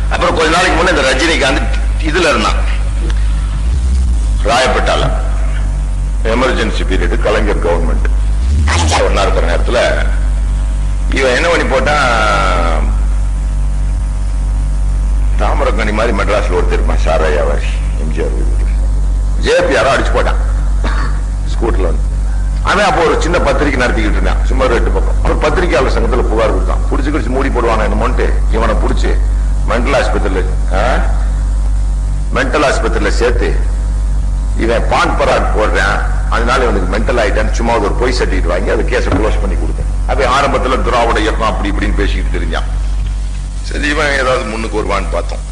அப்புறம் கொஞ்ச நாளைக்கு முன்னே இந்த ரஜினிகாந்த் இதுல இருந்தான் ராயப்பேட்டால எமர்ஜென்சி பீரியட் கலைஞர் கவர்மெண்ட் ஒன்னா இருக்கிற நேரத்துல இவன் என்ன பண்ணி போட்டான் தாமரக்கணி மாதிரி மெட்ராஸ்ல ஒருத்தர் இருப்பான் சாரையா வாரி எம்ஜிஆர் ஜேபி யாரோ அடிச்சு போட்டான் ஸ்கூட்டர்ல வந்து அவன் அப்போ ஒரு சின்ன பத்திரிக்கை நடத்திக்கிட்டு இருந்தான் சும்மா ரெண்டு பக்கம் ஒரு பத்திரிகையாளர் சங்கத்துல புகார் கொடுத்தான் புடிச்சு கிடிச்சு மூடி போடுவானா என்னமோன்ட்டு இவனை புடிச்சு மென்டல் ஆஸ்பத்திரியில மென்டல் ஆஸ்பத்திரியில சேர்த்து இவன் பான் பராக் போடுறான் அதனால இவனுக்கு மென்டல் ஆயிட்டான்னு சும்மா ஒரு பொய் சர்டிஃபிகேட் வாங்கி அதை கேஸை க்ளோஸ் பண்ணி கொடுத்தேன் அவன் ஆரம்பத்துல திராவிட இயக்கம் அப்படி இப்படின்னு பேசிக்கிட்டு தெரிஞ்சான் சரி இவன் ஏதாவது முன்னுக்கு வருவான்னு பார்த்தோம்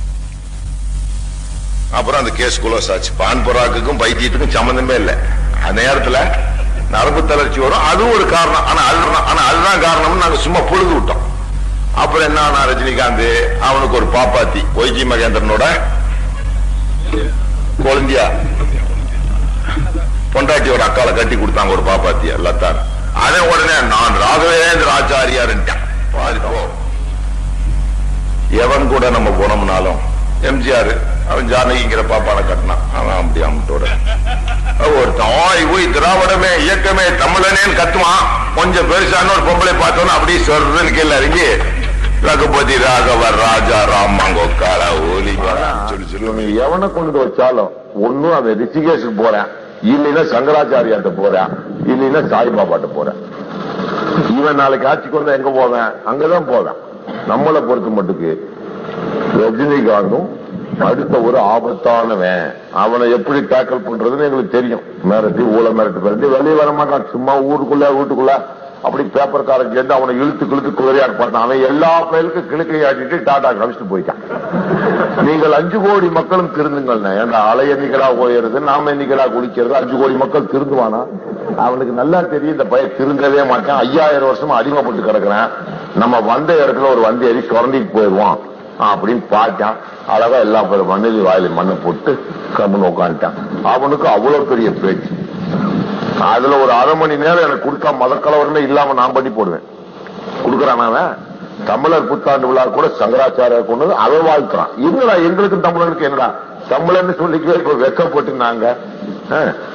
அப்புறம் அந்த கேஸ் க்ளோஸ் ஆச்சு பான் பராக்குக்கும் பைத்தியத்துக்கும் சம்மந்தமே இல்லை அந்த நேரத்துல நரம்பு தளர்ச்சி வரும் அதுவும் ஒரு காரணம் ஆனா அதுதான் ஆனா அதுதான் காரணம்னு நாங்க சும்மா பொழுது விட்டோம் அப்புறம் என்ன ஆனா ரஜினிகாந்த் அவனுக்கு ஒரு பாப்பாத்தி ஒய்ஜி மகேந்திரனோட குழந்தையா பொண்டாட்டியோட அக்கால கட்டி கொடுத்தாங்க ஒரு பாப்பாத்தியா லத்தான் அதே உடனே நான் ராகவேந்திர ஆச்சாரியாருன்ட்டான் பாரு போ. எவன் கூட நம்ம போனோம்னாலும் எம்ஜிஆர் அவன் ஜானகிங்கிற பாப்பான கட்டினான் அவன் அப்படி அம்மட்டோட ஒருத்தன் ஓய் ஓய் திராவிடமே இயக்கமே தமிழனேன்னு கத்துவான் கொஞ்சம் பெருசான ஒரு பொம்பளை பார்த்தோன்னா அப்படியே சொல்றதுன்னு கீழே இறங்கி ரகுபதி ராகவர் ராஜா ராமாங்கோக்கால ஓலி சொல்லி சொல்லி எவனை கொண்டு வச்சாலும் ஒன்னும் அவன் ரிஷிகேஷுக்கு போறேன் இல்லைன்னா சங்கராச்சாரியாட்ட போறேன் இல்லைன்னா சாய்பாபாட்ட போறேன் இவன் நாளைக்கு ஆட்சிக்கு வந்தா எங்க போவேன் அங்கதான் போவேன் நம்மளை பொறுத்த மட்டுக்கு ரஜினிகாந்தும் அடுத்த ஒரு ஆபத்தானவன் அவனை எப்படி டேக்கல் பண்றதுன்னு எங்களுக்கு தெரியும் மிரட்டி ஊழ மிரட்டி மிரட்டி வெளியே வர மாட்டான் சும்மா ஊருக்குள்ள வீட்டுக்குள்ள அப்படி பேப்பர்காரன் சேர்ந்து அவனை இழுத்து கிழுத்து குதிரையாக பார்த்தான் அவன் எல்லா பயலுக்கும் கிழக்கை ஆட்டிட்டு டாடா கழிச்சுட்டு போயிட்டான் நீங்கள் அஞ்சு கோடி மக்களும் திருந்துங்கள் ஏன்னா அலை எண்ணிக்கலா போயிருது நாம எண்ணிக்கலா குளிக்கிறது அஞ்சு கோடி மக்கள் திருந்துவானா அவனுக்கு நல்லா தெரியும் இந்த பையன் திருந்தவே மாட்டான் ஐயாயிரம் வருஷமா அடிமைப்பட்டு கிடக்குறேன் நம்ம வந்த இடத்துல ஒரு வண்டி ஏறி சுரண்டிட்டு போயிடுவான் அப்படின்னு பார்த்தான் அழகா எல்லா பேரும் மண்ணில் வாயில மண்ணை போட்டு கம்முன்னு உட்காந்துட்டான் அவனுக்கு அவ்வளவு பெரிய பேச்சு அதுல ஒரு அரை மணி நேரம் எனக்கு கொடுத்தா மதக்கலவரமே இல்லாம நான் பண்ணி போடுவேன் கொடுக்கறான் அவன் தமிழர் புத்தாண்டு விழா கூட சங்கராச்சாரியார் கொண்டு வந்து அவன் வாழ்த்துறான் என்னடா எங்களுக்கும் தமிழருக்கு என்னடா தமிழர்னு சொல்லிக்கவே இப்ப வெக்கப்பட்டு நாங்க ஆ,